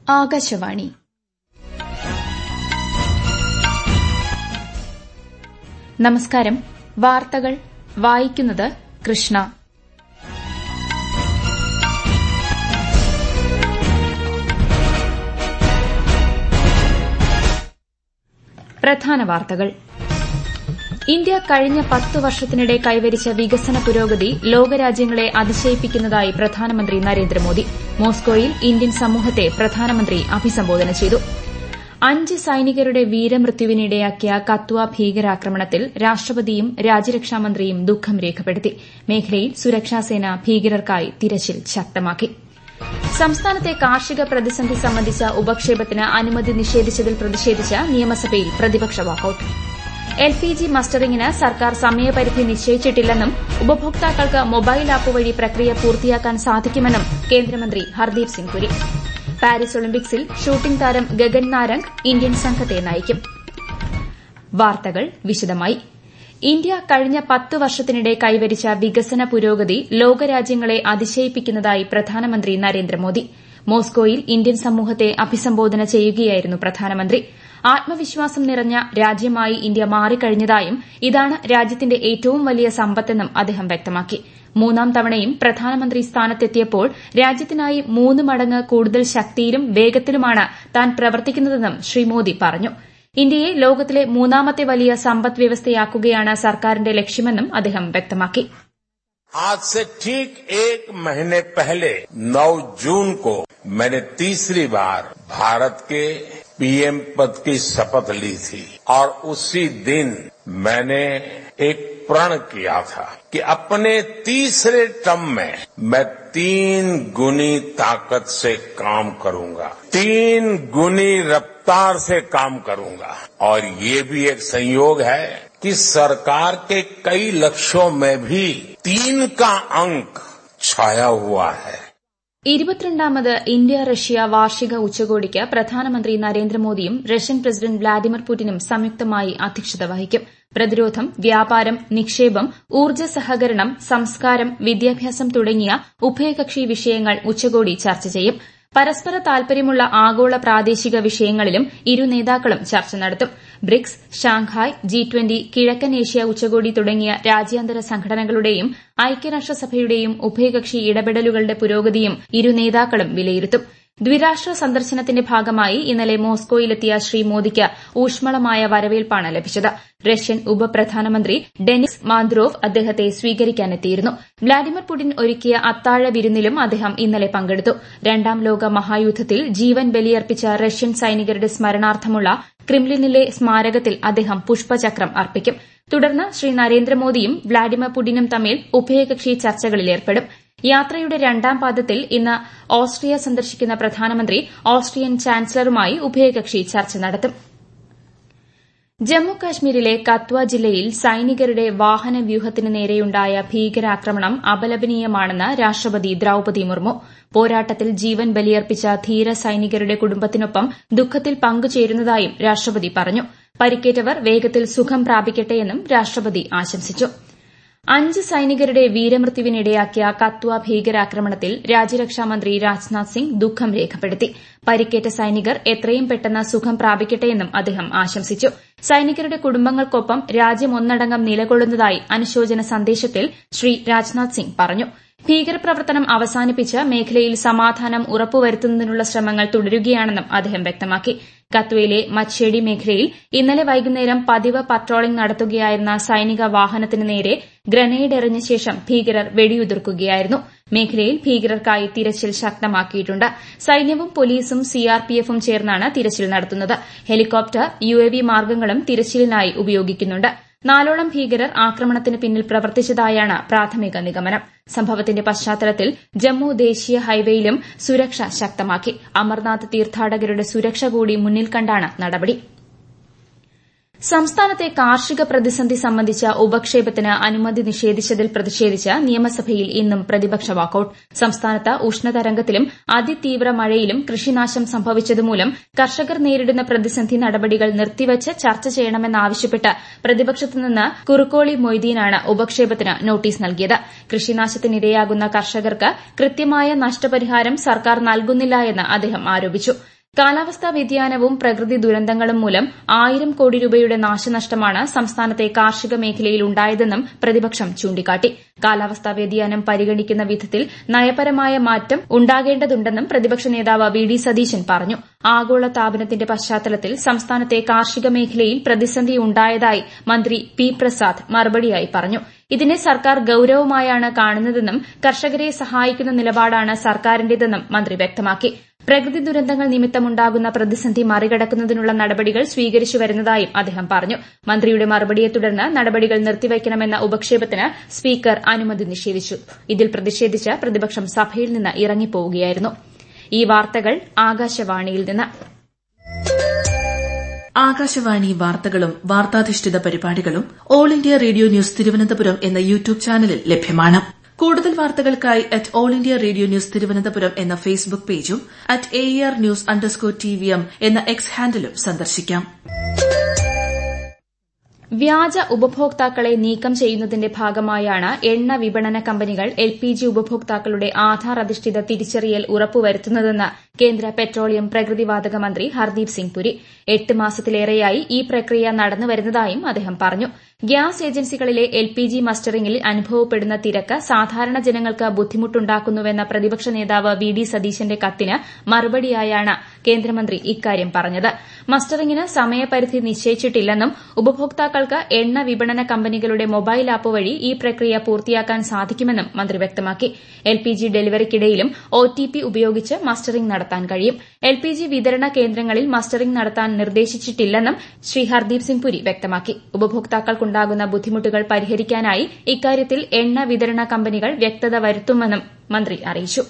ആകാശവാണി നമസ്കാരം വാർത്തകൾ വായിക്കുന്നത് കൃഷ്ണ പ്രധാന വാർത്തകൾ ഇന്ത്യ കഴിഞ്ഞ പത്ത് വർഷത്തിനിടെ കൈവരിച്ച വികസന പുരോഗതി ലോകരാജ്യങ്ങളെ അതിശയിപ്പിക്കുന്നതായി പ്രധാനമന്ത്രി നരേന്ദ്രമോദി മോസ്കോയിൽ ഇന്ത്യൻ സമൂഹത്തെ പ്രധാനമന്ത്രി അഭിസംബോധന ചെയ്തു അഞ്ച് സൈനികരുടെ വീരമൃത്യുവിനിടയാക്കിയ കത്വ ഭീകരാക്രമണത്തിൽ രാഷ്ട്രപതിയും രാജ്യരക്ഷാമന്ത്രിയും ദുഃഖം രേഖപ്പെടുത്തി മേഖലയിൽ സുരക്ഷാസേന ഭീകരർക്കായി തിരച്ചിൽ ശക്തമാക്കി സംസ്ഥാനത്തെ കാർഷിക പ്രതിസന്ധി സംബന്ധിച്ച ഉപക്ഷേപത്തിന് അനുമതി നിഷേധിച്ചതിൽ പ്രതിഷേധിച്ച് നിയമസഭയിൽ പ്രതിപക്ഷ വാക്കൌട്ട് എൽ പി ജി മസ്റ്ററിംഗിന് സർക്കാർ സമയപരിധി നിശ്ചയിച്ചിട്ടില്ലെന്നും ഉപഭോക്താക്കൾക്ക് മൊബൈൽ ആപ്പ് വഴി പ്രക്രിയ പൂർത്തിയാക്കാൻ സാധിക്കുമെന്നും കേന്ദ്രമന്ത്രി ഹർദീപ് സിംഗ് പുരി പാരീസ് ഒളിമ്പിക്സിൽ ഷൂട്ടിംഗ് താരം ഗഗൻ നാരംഗ് ഇന്ത്യൻ സംഘത്തെ നയിക്കും വാർത്തകൾ വിശദമായി ഇന്ത്യ കഴിഞ്ഞ പത്ത് വർഷത്തിനിടെ കൈവരിച്ച വികസന പുരോഗതി ലോകരാജ്യങ്ങളെ അതിശയിപ്പിക്കുന്നതായി പ്രധാനമന്ത്രി നരേന്ദ്രമോദി മോസ്കോയിൽ ഇന്ത്യൻ സമൂഹത്തെ അഭിസംബോധന ചെയ്യുകയായിരുന്നു പ്രധാനമന്ത്രി ആത്മവിശ്വാസം നിറഞ്ഞ രാജ്യമായി ഇന്ത്യ മാറിക്കഴിഞ്ഞതായും ഇതാണ് രാജ്യത്തിന്റെ ഏറ്റവും വലിയ സമ്പത്തെന്നും അദ്ദേഹം വ്യക്തമാക്കി മൂന്നാം തവണയും പ്രധാനമന്ത്രി സ്ഥാനത്തെത്തിയപ്പോൾ രാജ്യത്തിനായി മൂന്ന് മടങ്ങ് കൂടുതൽ ശക്തിയിലും വേഗത്തിലുമാണ് താൻ പ്രവർത്തിക്കുന്നതെന്നും ശ്രീ മോദി പറഞ്ഞു ഇന്ത്യയെ ലോകത്തിലെ മൂന്നാമത്തെ വലിയ സമ്പദ് വ്യവസ്ഥയാക്കുകയാണ് സർക്കാരിന്റെ ലക്ഷ്യമെന്നും അദ്ദേഹം വ്യക്തമാക്കി आज से ठीक एक महीने पहले 9 जून को मैंने तीसरी बार भारत के पीएम पद की शपथ ली थी और उसी दिन मैंने एक प्रण किया था कि अपने तीसरे टर्म में मैं तीन गुनी ताकत से काम करूंगा तीन गुनी रफ्तार से काम करूंगा और ये भी एक संयोग है कि सरकार के कई लक्ष्यों में भी तीन का अंक छाया हुआ है ഇരുപത്തിരണ്ടാമത് ഇന്ത്യ റഷ്യ വാർഷിക ഉച്ചകോടിക്ക് പ്രധാനമന്ത്രി നരേന്ദ്രമോദിയും റഷ്യൻ പ്രസിഡന്റ് വ്ളാഡിമിർ പുടിനും സംയുക്തമായി അധ്യക്ഷത വഹിക്കും പ്രതിരോധം വ്യാപാരം നിക്ഷേപം ഊർജ്ജ സഹകരണം സംസ്കാരം വിദ്യാഭ്യാസം തുടങ്ങിയ ഉഭയകക്ഷി വിഷയങ്ങൾ ഉച്ചകോടി ചർച്ച ചെയ്യും പരസ്പര താൽപര്യമുള്ള ആഗോള പ്രാദേശിക വിഷയങ്ങളിലും ഇരു നേതാക്കളും ചർച്ച നടത്തും ബ്രിക്സ് ഷാങ്ഹായ് ജി ട്വന്റി കിഴക്കൻ ഏഷ്യ ഉച്ചകോടി തുടങ്ങിയ രാജ്യാന്തര സംഘടനകളുടെയും ഐക്യരാഷ്ട്രസഭയുടെയും ഉഭയകക്ഷി ഇടപെടലുകളുടെ പുരോഗതിയും ഇരു നേതാക്കളും വിലയിരുത്തും ദ്വിരാഷ്ട്ര സന്ദർശനത്തിന്റെ ഭാഗമായി ഇന്നലെ മോസ്കോയിലെത്തിയ ശ്രീ മോദിക്ക് ഊഷ്മളമായ വരവേൽപ്പാണ് ലഭിച്ചത് റഷ്യൻ ഉപപ്രധാനമന്ത്രി ഡെനിസ് മാന്ദ്രോവ് അദ്ദേഹത്തെ സ്വീകരിക്കാനെത്തിയിരുന്നു വ്ളാഡിമിർ പുടിൻ ഒരുക്കിയ അത്താഴ വിരുന്നിലും അദ്ദേഹം ഇന്നലെ പങ്കെടുത്തു രണ്ടാം ലോക മഹായുദ്ധത്തിൽ ജീവൻ ബലിയർപ്പിച്ച റഷ്യൻ സൈനികരുടെ സ്മരണാർത്ഥമുള്ള ക്രിംലിനിലെ സ്മാരകത്തിൽ അദ്ദേഹം പുഷ്പചക്രം അർപ്പിക്കും തുടർന്ന് ശ്രീ നരേന്ദ്രമോദിയും വ്ളാഡിമിർ പുടിനും തമ്മിൽ ഉഭയകക്ഷി ചർച്ചകളിലേർപ്പെടും യാത്രയുടെ രണ്ടാം പാദത്തിൽ ഇന്ന് ഓസ്ട്രിയ സന്ദർശിക്കുന്ന പ്രധാനമന്ത്രി ഓസ്ട്രിയൻ ചാൻസലറുമായി ഉഭയകക്ഷി ചർച്ച നടത്തും ജമ്മു കാശ്മീരിലെ കത്വ ജില്ലയിൽ സൈനികരുടെ വാഹന വ്യൂഹത്തിന് നേരെയുണ്ടായ ഭീകരാക്രമണം അപലപനീയമാണെന്ന് രാഷ്ട്രപതി ദ്രൌപതി മുർമു പോരാട്ടത്തിൽ ജീവൻ ബലിയർപ്പിച്ച ധീര സൈനികരുടെ കുടുംബത്തിനൊപ്പം ദുഃഖത്തിൽ പങ്കുചേരുന്നതായും രാഷ്ട്രപതി പറഞ്ഞു പരിക്കേറ്റവർ വേഗത്തിൽ സുഖം പ്രാപിക്കട്ടെയെന്നും രാഷ്ട്രപതി ആശംസിച്ചു അഞ്ച് സൈനികരുടെ വീരമൃത്യുവിനിടയാക്കിയ കത്വ ഭീകരാക്രമണത്തിൽ രാജ്യരക്ഷാമന്ത്രി രാജ്നാഥ് സിംഗ് ദുഃഖം രേഖപ്പെടുത്തി പരിക്കേറ്റ സൈനികർ എത്രയും പെട്ടെന്ന് സുഖം പ്രാപിക്കട്ടെയെന്നും അദ്ദേഹം ആശംസിച്ചു സൈനികരുടെ കുടുംബങ്ങൾക്കൊപ്പം രാജ്യം ഒന്നടങ്കം നിലകൊള്ളുന്നതായി അനുശോചന സന്ദേശത്തിൽ ശ്രീ രാജ്നാഥ് സിംഗ് പറഞ്ഞു ഭീകരപ്രവർത്തനം അവസാനിപ്പിച്ച് മേഖലയിൽ സമാധാനം ഉറപ്പുവരുത്തുന്നതിനുള്ള ശ്രമങ്ങൾ തുടരുകയാണെന്നും അദ്ദേഹം വ്യക്തമാക്കി കത്വയിലെ മച്ചേടി മേഖലയിൽ ഇന്നലെ വൈകുന്നേരം പതിവ് പട്രോളിംഗ് നടത്തുകയായിരുന്ന സൈനിക വാഹനത്തിന് നേരെ ഗ്രനേഡ് എറിഞ്ഞ ശേഷം ഭീകരർ വെടിയുതിർക്കുകയായിരുന്നു മേഖലയിൽ ഭീകരർക്കായി തിരച്ചിൽ ശക്തമാക്കിയിട്ടുണ്ട് സൈന്യവും പോലീസും സിആർപിഎഫും ചേർന്നാണ് തിരച്ചിൽ നടത്തുന്നത് ഹെലികോപ്റ്റർ യുഎവി മാർഗ്ഗങ്ങളും തിരച്ചിലിനായി ഉപയോഗിക്കുന്നുണ്ട് നാലോളം ഭീകരർ ആക്രമണത്തിന് പിന്നിൽ പ്രവർത്തിച്ചതായാണ് പ്രാഥമിക നിഗമനം സംഭവത്തിന്റെ പശ്ചാത്തലത്തിൽ ജമ്മു ദേശീയ ഹൈവേയിലും സുരക്ഷ ശക്തമാക്കി അമർനാഥ് തീർത്ഥാടകരുടെ സുരക്ഷ കൂടി മുന്നിൽ കണ്ടാണ് നടപടി സംസ്ഥാനത്തെ കാർഷിക പ്രതിസന്ധി സംബന്ധിച്ച ഉപക്ഷേപത്തിന് അനുമതി നിഷേധിച്ചതിൽ പ്രതിഷേധിച്ച് നിയമസഭയിൽ ഇന്നും പ്രതിപക്ഷ വാക്കൌട്ട് സംസ്ഥാനത്ത് ഉഷ്ണതരംഗത്തിലും അതിതീവ്ര മഴയിലും കൃഷിനാശം സംഭവിച്ചതുമൂലം കർഷകർ നേരിടുന്ന പ്രതിസന്ധി നടപടികൾ നിർത്തിവച്ച് ചർച്ച ചെയ്യണമെന്നാവശ്യപ്പെട്ട് പ്രതിപക്ഷത്തുനിന്ന് കുറുക്കോളി മൊയ്തീനാണ് ഉപക്ഷേപത്തിന് നോട്ടീസ് നൽകിയത് കൃഷിനാശത്തിനിരയാകുന്ന കർഷകർക്ക് കൃത്യമായ നഷ്ടപരിഹാരം സർക്കാർ നൽകുന്നില്ല എന്ന് അദ്ദേഹം ആരോപിച്ചു കാലാവസ്ഥാ വ്യതിയാനവും പ്രകൃതി ദുരന്തങ്ങളും മൂലം ആയിരം കോടി രൂപയുടെ നാശനഷ്ടമാണ് സംസ്ഥാനത്തെ കാർഷിക മേഖലയിൽ ഉണ്ടായതെന്നും പ്രതിപക്ഷം ചൂണ്ടിക്കാട്ടി കാലാവസ്ഥാ വ്യതിയാനം പരിഗണിക്കുന്ന വിധത്തിൽ നയപരമായ മാറ്റം ഉണ്ടാകേണ്ടതുണ്ടെന്നും പ്രതിപക്ഷ നേതാവ് വി ഡി സതീശൻ പറഞ്ഞു ആഗോള താപനത്തിന്റെ പശ്ചാത്തലത്തിൽ സംസ്ഥാനത്തെ കാർഷിക മേഖലയിൽ പ്രതിസന്ധി ഉണ്ടായതായി മന്ത്രി പി പ്രസാദ് മറുപടിയായി പറഞ്ഞു ഇതിനെ സർക്കാർ ഗൌരവമായാണ് കാണുന്നതെന്നും കർഷകരെ സഹായിക്കുന്ന നിലപാടാണ് സർക്കാരിന്റേതെന്നും മന്ത്രി വ്യക്തമാക്കി പ്രകൃതി ദുരന്തങ്ങൾ നിമിത്തമുണ്ടാകുന്ന പ്രതിസന്ധി മറികടക്കുന്നതിനുള്ള നടപടികൾ സ്വീകരിച്ചു വരുന്നതായും അദ്ദേഹം പറഞ്ഞു മന്ത്രിയുടെ മറുപടിയെ തുടർന്ന് നടപടികൾ നിർത്തിവയ്ക്കണമെന്ന ഉപക്ഷേപത്തിന് സ്പീക്കർ അനുമതി നിഷേധിച്ചു ഇതിൽ പ്രതിഷേധിച്ച് പ്രതിപക്ഷം സഭയിൽ നിന്ന് ഇറങ്ങിപ്പോവുകയായിരുന്നു ഈ വാർത്തകൾ ആകാശവാണിയിൽ നിന്ന് ആകാശവാണി വാർത്തകളും വാർത്താധിഷ്ഠിത പരിപാടികളും all India radio news Thiruvananthapuram എന്ന യൂട്യൂബ് ചാനലിൽ ലഭ്യമാണ് കൂടുതൽ വാർത്തകൾക്കായി at all India radio news Thiruvananthapuram എന്ന ഫേസ്ബുക്ക് പേജും at AIR news underscore T V M എന്ന എക്സ് ഹാൻഡിലും സന്ദർശിക്കാം വ്യാജ ഉപഭോക്താക്കളെ നീക്കം ചെയ്യുന്നതിന്റെ ഭാഗമായാണ് എണ്ണ വിപണന കമ്പനികൾ എൽ പി ജി ഉപഭോക്താക്കളുടെ ആധാർ അധിഷ്ഠിത തിരിച്ചറിയൽ ഉറപ്പുവരുത്തുന്നതെന്ന് കേന്ദ്ര പെട്രോളിയം പ്രകൃതിവാതക മന്ത്രി ഹർദീപ് സിംഗ് പുരി എട്ട് മാസത്തിലേറെയായി ഈ പ്രക്രിയ നടന്നുവരുന്നതായും അദ്ദേഹം പറഞ്ഞു ഗ്യാസ് ഏജൻസികളിലെ എൽ പി ജി മസ്റ്ററിംഗിൽ അനുഭവപ്പെടുന്ന തിരക്ക് സാധാരണ ജനങ്ങൾക്ക് ബുദ്ധിമുട്ടുണ്ടാക്കുന്നുവെന്ന പ്രതിപക്ഷ നേതാവ് വി ഡി സതീശന്റെ കത്തിന് മറുപടിയായാണ് കേന്ദ്രമന്ത്രി ഇക്കാര്യം പറഞ്ഞത് മസ്റ്ററിംഗിന് സമയപരിധി നിശ്ചയിച്ചിട്ടില്ലെന്നും ഉപഭോക്താക്കൾക്ക് എണ്ണ വിപണന കമ്പനികളുടെ മൊബൈൽ ആപ്പ് വഴി ഈ പ്രക്രിയ പൂർത്തിയാക്കാൻ സാധിക്കുമെന്നും മന്ത്രി വ്യക്തമാക്കി എൽ പി ജി ഡെലിവറിക്കിടയിലും ഒ ടി പി ഉപയോഗിച്ച് മസ്റ്ററിംഗ് നടത്താൻ കഴിയും എൽ പി ജി വിതരണ കേന്ദ്രങ്ങളിൽ മസ്റ്ററിംഗ് നടത്താൻ നിർദ്ദേശിച്ചിട്ടില്ലെന്നും ശ്രീ ഹർദീപ് സിംഗ് പുരി വ്യക്തമാക്കി ഉപഭോക്താക്കൾക്കുണ്ടാകുന്ന ബുദ്ധിമുട്ടുകൾ പരിഹരിക്കാനായി ഇക്കാര്യത്തിൽ എണ്ണ വിതരണ കമ്പനികൾ വ്യക്തത വരുത്തുമെന്നും മന്ത്രി അറിയിച്ചു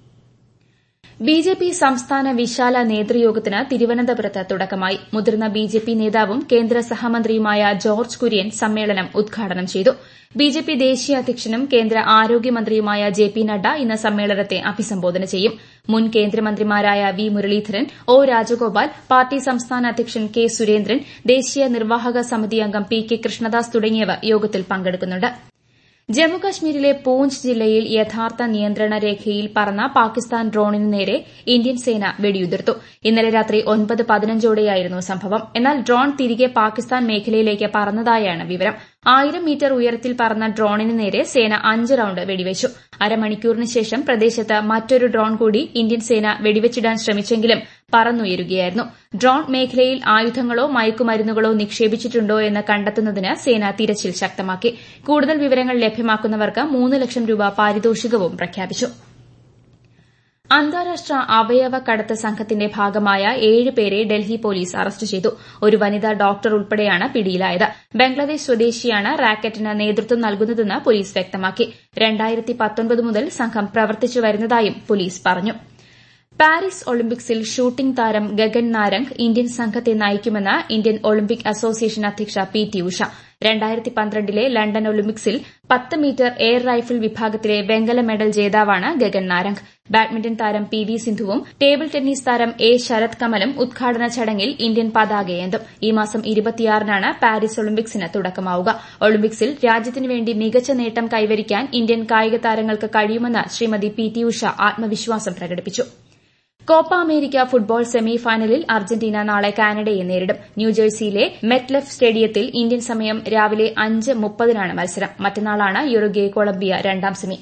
ബിജെപി സംസ്ഥാന വിശാല നേതൃയോഗത്തിന് തിരുവനന്തപുരത്ത് തുടക്കമായി മുതിർന്ന ബിജെപി നേതാവും കേന്ദ്ര സഹമന്ത്രിയുമായ ജോർജ് കുര്യൻ സമ്മേളനം ഉദ്ഘാടനം ചെയ്തു ബിജെപി ദേശീയ അധ്യക്ഷനും കേന്ദ്ര ആരോഗ്യമന്ത്രിയുമായ ജെ പി നഡ്ഡ ഇന്ന് സമ്മേളനത്തെ അഭിസംബോധന ചെയ്യും മുൻ കേന്ദ്രമന്ത്രിമാരായ V Muraleedharan O Rajagopal party സംസ്ഥാന അധ്യക്ഷൻ കെ സുരേന്ദ്രൻ ദേശീയ നിർവാഹക സമിതി അംഗം പി കെ കൃഷ്ണദാസ് തുടങ്ങിയവർ യോഗത്തിൽ പങ്കെടുക്കുന്നുണ്ട് ജമ്മുകശ്മീരിലെ പൂഞ്ച് ജില്ലയിൽ യഥാർത്ഥ നിയന്ത്രണ രേഖയിൽ പറന്ന പാകിസ്ഥാൻ ഡ്രോണിന് നേരെ ഇന്ത്യൻ സേന വെടിയുതിർത്തു ഇന്നലെ രാത്രി ഒൻപത് പതിനഞ്ചോടെയായിരുന്നു സംഭവം എന്നാൽ ഡ്രോൺ തിരികെ പാകിസ്ഥാൻ മേഖലയിലേക്ക് പറന്നതായാണ് വിവരം ആയിരം മീറ്റർ ഉയരത്തിൽ പറന്ന ഡ്രോണിന് നേരെ സേന അഞ്ച് റൌണ്ട് വെടിവെച്ചു അരമണിക്കൂറിന് ശേഷം പ്രദേശത്ത് മറ്റൊരു ഡ്രോൺ കൂടി ഇന്ത്യൻ സേന വെടിവെച്ചിടാൻ ശ്രമിച്ചെങ്കിലും പറന്നുയരുകയായിരുന്നു ഡ്രോൺ മേഖലയിൽ ആയുധങ്ങളോ മയക്കുമരുന്നുകളോ നിക്ഷേപിച്ചിട്ടുണ്ടോ എന്ന് കണ്ടെത്തുന്നതിന് സേന തിരച്ചിൽ ശക്തമാക്കി കൂടുതൽ വിവരങ്ങൾ ലഭ്യമാക്കുന്നവർക്ക് മൂന്ന് ലക്ഷം രൂപ പാരിതോഷികവും പ്രഖ്യാപിച്ചു അന്താരാഷ്ട്ര അവയവ കടത്ത് സംഘത്തിന്റെ ഭാഗമായ ഏഴ് പേരെ ഡൽഹി പോലീസ് അറസ്റ്റ് ചെയ്തു ഒരു വനിതാ ഡോക്ടർ ഉൾപ്പെടെയാണ് പിടിയിലായത് ബംഗ്ലാദേശ് സ്വദേശിയാണ് റാക്കറ്റിന് നേതൃത്വം നൽകുന്നതെന്ന് പോലീസ് വ്യക്തമാക്കി മുതൽ സംഘം പ്രവർത്തിച്ചു വരുന്നതായും പോലീസ് പറഞ്ഞു പാരീസ് ഒളിമ്പിക്സിൽ ഷൂട്ടിംഗ് താരം ഗഗൻ നാരംഗ് ഇന്ത്യൻ സംഘത്തെ നയിക്കുമെന്ന് ഇന്ത്യൻ ഒളിമ്പിക് അസോസിയേഷൻ അധ്യക്ഷ പി ടി ഉഷ രണ്ടായിരത്തി പന്ത്രണ്ടിലെ ലണ്ടൻ ഒളിമ്പിക്സിൽ പത്ത് മീറ്റർ എയർ റൈഫിൾ വിഭാഗത്തിലെ വെങ്കല മെഡൽ ജേതാവാണ് ഗഗൻ നാരംഗ് ബാഡ്മിന്റൺ താരം പി വി സിന്ധുവും ടേബിൾ ടെന്നീസ് താരം എ ശരത് കമലും ഉദ്ഘാടന ചടങ്ങിൽ ഇന്ത്യൻ പതാകയേന്തും ഈ മാസം ഇരുപത്തിയാറിനാണ് പാരീസ് ഒളിമ്പിക്സിന് തുടക്കമാവുക ഒളിമ്പിക്സിൽ രാജ്യത്തിനുവേണ്ടി മികച്ച നേട്ടം കൈവരിക്കാൻ ഇന്ത്യൻ കായിക താരങ്ങൾക്ക് കഴിയുമെന്ന് ശ്രീമതി പി ടി ഉഷ ആത്മവിശ്വാസം പ്രകടിപ്പിച്ചു കോപ്പ അമേരിക്ക ഫുട്ബോൾ സെമി ഫൈനലിൽ അർജന്റീന നാളെ കാനഡയെ നേരിടും ന്യൂജേഴ്സിയിലെ മെറ്റ്ലഫ് സ്റ്റേഡിയത്തിൽ ഇന്ത്യൻ സമയം രാവിലെ അഞ്ച് മുപ്പതിനാണ് മത്സരം മറ്റന്നാളാണ് യുറുഗ്വെ കൊളംബിയ രണ്ടാം സെമി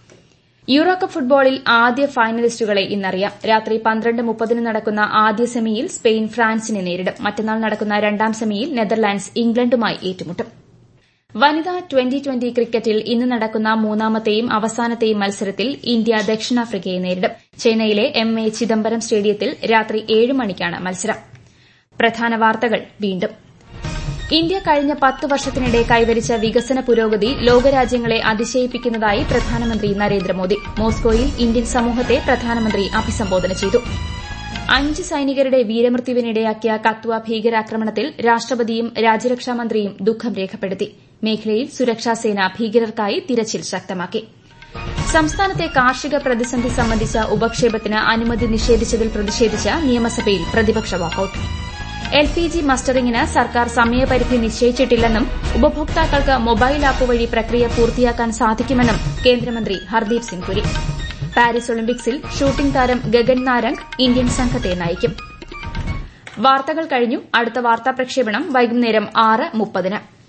യൂറോ കപ്പ് ഫുട്ബോളിൽ ആദ്യ ഫൈനലിസ്റ്റുകളെ ഇന്നറിയാം രാത്രി പന്ത്രണ്ട് മുപ്പതിന് നടക്കുന്ന ആദ്യ സെമിയിൽ സ്പെയിൻ ഫ്രാൻസിനെ നേരിടും മറ്റന്നാൾ നടക്കുന്ന രണ്ടാം സെമിയിൽ നെതർലാൻഡ്സ് ഇംഗ്ലണ്ടുമായി ഏറ്റുമുട്ടും വനിതാ ട്വന്റി ട്വന്റി ക്രിക്കറ്റിൽ ഇന്ന് നടക്കുന്ന മൂന്നാമത്തെയും അവസാനത്തെയും മത്സരത്തിൽ ഇന്ത്യ ദക്ഷിണാഫ്രിക്കയെ നേരിടും ചെന്നൈയിലെ എം എ ചിദംബരം സ്റ്റേഡിയത്തിൽ രാത്രി ഏഴ് മണിക്കാണ് മത്സരം പ്രധാന വാർത്തകൾ വീണ്ടും ഇന്ത്യ കഴിഞ്ഞ പത്ത് വർഷത്തിനിടെ കൈവരിച്ച വികസന പുരോഗതി ലോകരാജ്യങ്ങളെ അതിശയിപ്പിക്കുന്നതായി പ്രധാനമന്ത്രി നരേന്ദ്രമോദി മോസ്കോയിൽ ഇന്ത്യൻ സമൂഹത്തെ പ്രധാനമന്ത്രി അഭിസംബോധന ചെയ്തു അഞ്ച് സൈനികരുടെ വീരമൃത്യുവിനിടയാക്കിയ കത്വ ഭീകരാക്രമണത്തിൽ രാഷ്ട്രപതിയും രാജ്യരക്ഷാമന്ത്രിയും ദുഃഖം രേഖപ്പെടുത്തി മേഖലയിൽ സുരക്ഷാസേന ഭീകരർക്കായി തിരച്ചിൽ ശക്തമാക്കി സംസ്ഥാനത്തെ കാർഷിക പ്രതിസന്ധി സംബന്ധിച്ച ഉപക്ഷേപത്തിന് അനുമതി നിഷേധിച്ചതിൽ പ്രതിഷേധിച്ച് നിയമസഭയിൽ പ്രതിപക്ഷ വാക്കൌട്ട് എൽ പി ജി മസ്റ്ററിംഗിന് സർക്കാർ സമയപരിധി നിശ്ചയിച്ചിട്ടില്ലെന്നും ഉപഭോക്താക്കൾക്ക് മൊബൈൽ ആപ്പ് വഴി പ്രക്രിയ പൂർത്തിയാക്കാൻ സാധിക്കുമെന്നും കേന്ദ്രമന്ത്രി ഹർദീപ് സിംഗ് പുരി പാരീസ് ഒളിമ്പിക്സിൽ ഷൂട്ടിംഗ് താരം ഗഗൻ നാരംഗ് ഇന്ത്യൻ സംഘത്തെ നയിക്കും വാർത്തകൾ കഴിഞ്ഞു അടുത്ത വാർത്താ പ്രക്ഷേപണം വൈകുന്നേരം ആറ് മുപ്പതിന്